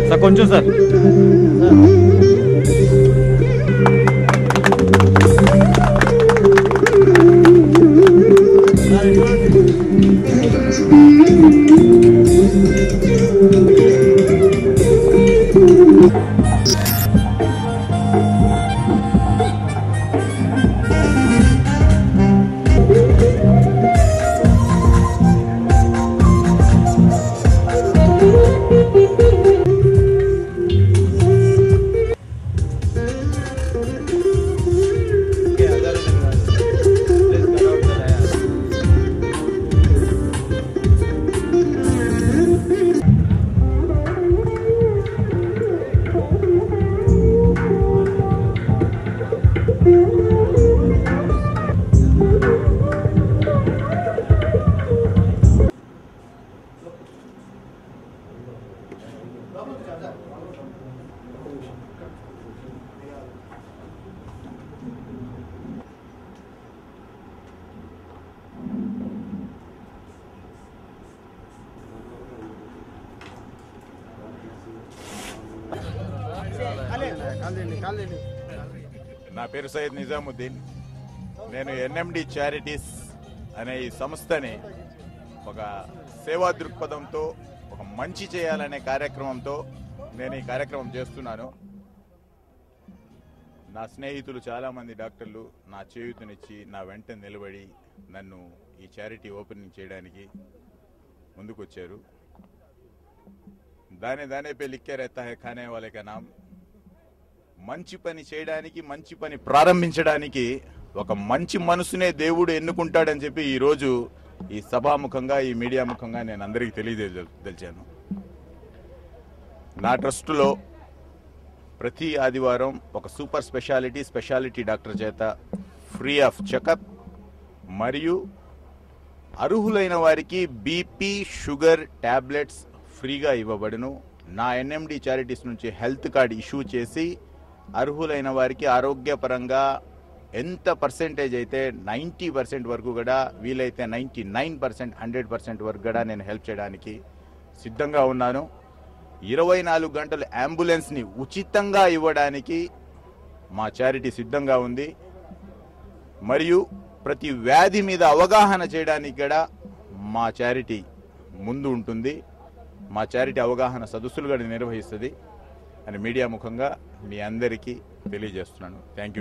sir కొంచెం sir నా పేరు సయ్యద్ నిజాముద్దీన్ నేను ఎన్ఎండి చారిటీస్ అనే ఈ సంస్థని ఒక సేవా దృక్పథంతో ఒక మంచి చేయాలనే కార్యక్రమంతో నేను ఈ కార్యక్రమం చేస్తున్నాను నా స్నేహితులు చాలా మంది డాక్టర్లు నా చేయూతనిచ్చి నా వెంట నిలబడి నన్ను ఈ చారిటీ ఓపెనింగ్ చేయడానికి ముందుకొచ్చారు దానే దానే పే లిక్కే रहता है खाने वाले का नाम మంచి పని చేయడానికి మంచి పని ప్రారంభించడానికి ఒక మంచి మనసునే దేవుడు ఎన్నుకుంటాడని చెప్పి ఈ రోజు ఈ సభాముఖంగా ఈ మీడియా ముఖంగా నేను అందరికీ తెలియదలిచాను నా ట్రస్టులో ప్రతి ఆదివారం ఒక సూపర్ స్పెషాలిటీ స్పెషాలిటీ డాక్టర్ చేత ఫ్రీ ఆఫ్ చెకప్ మరియు అర్హులైన వారికి బీపీ షుగర్ టాబ్లెట్స్ ఫ్రీగా ఇవ్వబడును నా ఎన్ఎండి చారిటీస్ నుంచి హెల్త్ కార్డ్ ఇష్యూ చేసి అర్హులైన వారికి ఆరోగ్యపరంగా ఎంత పర్సెంటేజ్ అయితే నైంటీ పర్సెంట్ వరకు కూడా వీలైతే ninety nine percent hundred percent వరకు కూడా నేను హెల్ప్ చేయడానికి సిద్ధంగా ఉన్నాను ఇరవై నాలుగు గంటలు అంబులెన్స్ని ఉచితంగా ఇవ్వడానికి మా చారిటీ సిద్ధంగా ఉంది మరియు ప్రతి వ్యాధి మీద అవగాహన చేయడానికి కూడా మా చారిటీ ముందు ఉంటుంది మా చారిటీ అవగాహన సదస్సులు కూడా నిర్వహిస్తుంది అని మీడియా ముఖంగా మీ అందరికీ తెలియజేస్తున్నాను థ్యాంక్ యూ